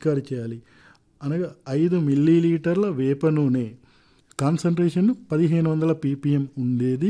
పిచికారీ చేయాలి అనగా ఐదు మిల్లీ లీటర్ల వేప నూనె కాన్సన్ట్రేషన్ పదిహేను వందల పీపీఎం ఉండేది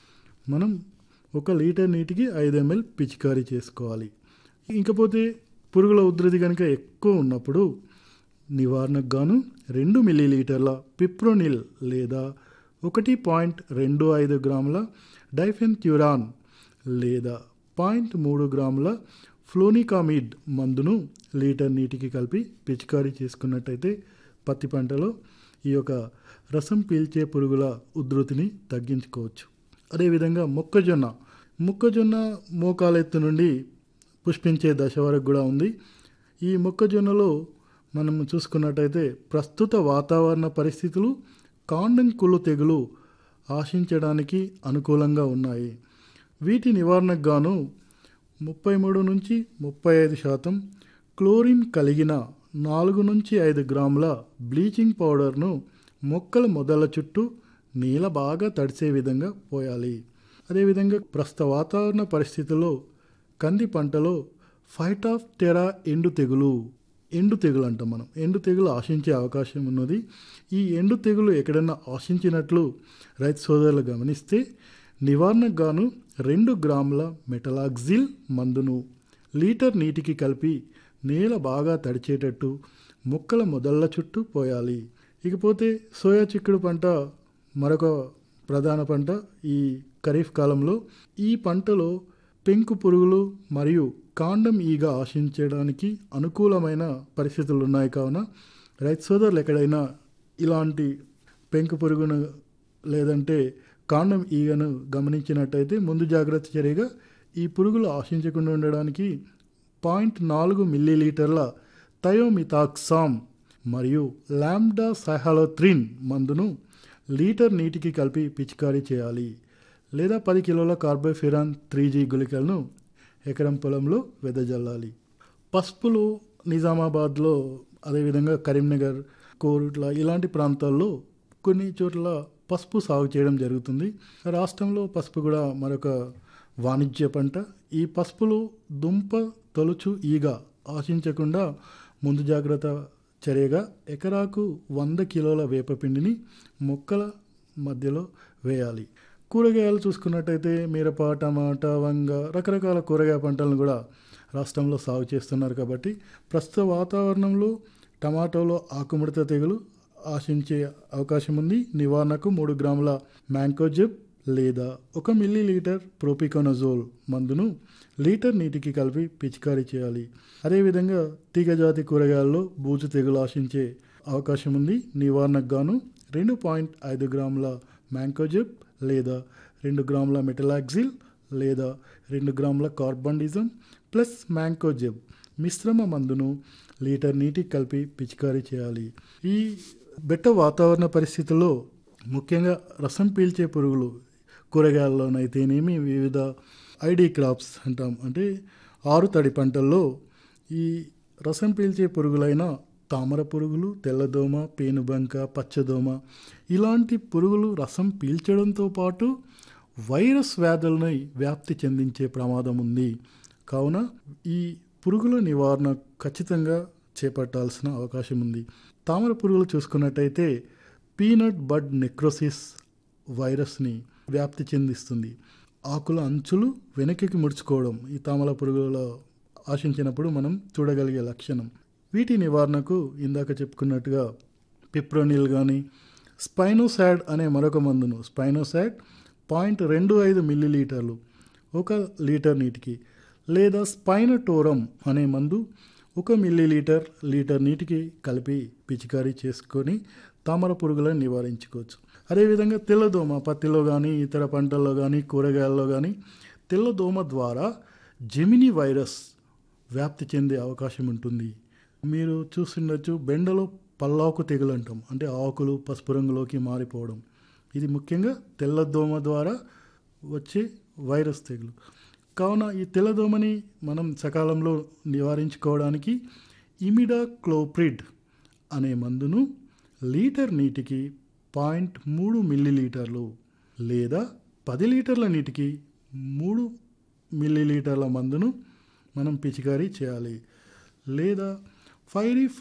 మనం ఒక లీటర్ నీటికి ఐదు ఎంఎల్ పిచికారీ చేసుకోవాలి ఇంకపోతే పురుగుల ఉధృతి కనుక ఎక్కువ ఉన్నప్పుడు నివారణకు గాను రెండు మిల్లీ లీటర్ల పిప్రోనిల్ లేదా ఒకటి పాయింట్ రెండు ఐదు గ్రాముల డైఫెన్థ్యూరాన్ లేదా పాయింట్ మూడు గ్రాముల ఫ్లోనికామిడ్ మందును లీటర్ నీటికి కలిపి పిచికారీ చేసుకున్నట్టయితే పత్తి పంటలో ఈ యొక్క రసం పీల్చే పురుగుల ఉధృతిని తగ్గించుకోవచ్చు అదేవిధంగా మొక్కజొన్న మొక్కజొన్న మోకాలెత్తు నుండి పుష్పించే దశ వరకు కూడా ఉంది ఈ మొక్కజొన్నలో మనం చూసుకున్నట్టయితే ప్రస్తుత వాతావరణ పరిస్థితులు కాండం కుళ్ళు తెగులు ఆశించడానికి అనుకూలంగా ఉన్నాయి వీటి నివారణకు గాను ముప్పై మూడు నుంచి ముప్పై ఐదు శాతం క్లోరిన్ కలిగిన నాలుగు నుంచి ఐదు గ్రాముల బ్లీచింగ్ పౌడర్ను మొక్కల మొదల చుట్టూ నీళ్ళ బాగా తడిసే విధంగా పోయాలి అదేవిధంగా ప్రస్తుత వాతావరణ పరిస్థితుల్లో కంది పంటలో ఫైట్ ఆఫ్ టెరా ఎండు తెగులు ఎండు తెగులు అంటాం మనం ఎండు తెగులు ఆశించే అవకాశం ఉన్నది ఈ ఎండు తెగులు ఎక్కడైనా ఆశించినట్లు రైతు సోదరులు గమనిస్తే నివారణకు గాను రెండు గ్రాముల మెటలాక్జిల్ మందును లీటర్ నీటికి కలిపి నేల బాగా తడిచేటట్టు మొక్కల మొదళ్ళ చుట్టూ పోయాలి ఇకపోతే సోయా చిక్కుడు పంట మరొక ప్రధాన పంట ఈ ఖరీఫ్ కాలంలో ఈ పంటలో పెంకు పురుగులు మరియు కాండం ఈగ ఆశించడానికి అనుకూలమైన పరిస్థితులు ఉన్నాయి కావున రైతు సోదరులు ఎక్కడైనా ఇలాంటి పెంకు పురుగును లేదంటే కాండం ఈగను గమనించినట్టయితే ముందు జాగ్రత్త చర్యగా ఈ పురుగులు ఆశించకుండా ఉండడానికి పాయింట్ నాలుగు మిల్లీ లీటర్ల థయోమితాక్సామ్ మరియు లాంబ్డా సహాలోత్రిన్ మందును లీటర్ నీటికి కలిపి పిచికారీ చేయాలి లేదా పది కిలోల కార్బోఫిరాన్ త్రీ జీ గుళికలను ఎకరం పొలంలో వెదజల్లాలి పసుపులు నిజామాబాద్లో అదేవిధంగా కరీంనగర్ కోరుట్ల ఇలాంటి ప్రాంతాల్లో కొన్ని చోట్ల పసుపు సాగు చేయడం జరుగుతుంది రాష్ట్రంలో పసుపు కూడా మరొక వాణిజ్య పంట ఈ పసుపులు దుంప తొలుచు ఈగ ఆశించకుండా ముందు జాగ్రత్త చర్యగా ఎకరాకు వంద కిలోల వేపపిండిని మొక్కల మధ్యలో వేయాలి కూరగాయలు చూసుకున్నట్టయితే మిరప టమాటా వంగ రకరకాల కూరగాయ పంటలను కూడా రాష్ట్రంలో సాగు చేస్తున్నారు కాబట్టి ప్రస్తుత వాతావరణంలో టమాటోలో ఆకుముడత తెగులు ఆశించే అవకాశం ఉంది నివారణకు మూడు గ్రాముల మ్యాంకోజిబ్ లేదా ఒక మిల్లీ లీటర్ ప్రోపికోనజోల్ మందును లీటర్ నీటికి కలిపి పిచికారీ చేయాలి అదేవిధంగా తీగజాతి కూరగాయల్లో బూజు తెగులు ఆశించే అవకాశం ఉంది నివారణకు గాను రెండు పాయింట్ ఐదు గ్రాముల మ్యాంకోజిబ్ లేదా రెండు గ్రాముల మెటలాక్సిల్ లేదా రెండు గ్రాముల కార్బండిజం ప్లస్ మ్యాంకోజెబ్ మిశ్రమ మందును లీటర్ నీటికి కలిపి పిచికారీ చేయాలి ఈ బెట్ట వాతావరణ పరిస్థితుల్లో ముఖ్యంగా రసం పీల్చే పురుగులు కూరగాయల్లోనైతేనేమి వివిధ ఐడి క్రాప్స్ అంటాం అంటే ఆరు తడి పంటల్లో ఈ రసం పీల్చే పురుగులైన తామర పురుగులు తెల్లదోమ పేనుబంక పచ్చదోమ ఇలాంటి పురుగులు రసం పీల్చడంతో పాటు వైరస్ వ్యాధులను వ్యాప్తి చెందించే ప్రమాదం ఉంది కావున ఈ పురుగుల నివారణ ఖచ్చితంగా చేపట్టాల్సిన అవకాశం ఉంది తామర పురుగులు చూసుకున్నట్టయితే పీనట్ బడ్ నెక్రోసిస్ వైరస్ని వ్యాప్తి చెందిస్తుంది ఆకుల అంచులు వెనక్కి ముడుచుకోవడం ఈ తామర పురుగులలో ఆశించినప్పుడు మనం చూడగలిగే లక్షణం వీటి నివారణకు ఇందాక చెప్పుకున్నట్టుగా పిప్రోనిల్ కానీ స్పైనోసాడ్ అనే మరొక మందును స్పైనోసాడ్ పాయింట్ రెండు ఐదు మిల్లీ లీటర్లు ఒక లీటర్ నీటికి లేదా స్పైనటోరం అనే మందు ఒక మిల్లీ లీటర్ లీటర్ నీటికి కలిపి పిచికారీ చేసుకొని తామర పురుగులను నివారించుకోవచ్చు అదేవిధంగా తెల్లదోమ పత్తిలో కానీ ఇతర పంటల్లో కానీ కూరగాయల్లో కానీ తెల్లదోమ ద్వారా జెమిని వైరస్ వ్యాప్తి చెందే అవకాశం ఉంటుంది మీరు చూస్తుండొచ్చు బెండలో పల్లాకు తెగులు అంటాం అంటే ఆకులు పసుపు రంగులోకి మారిపోవడం ఇది ముఖ్యంగా తెల్లదోమ ద్వారా వచ్చే వైరస్ తెగులు కావున ఈ తెల్లదోమని మనం సకాలంలో నివారించుకోవడానికి ఇమిడా క్లోప్రిడ్ అనే మందును లీటర్ నీటికి పాయింట్ మూడు మిల్లీ లీటర్లు లేదా పది లీటర్ల నీటికి మూడు మిల్లీ లీటర్ల మందును మనం పిచికారీ చేయాలి లేదా ఫైరీ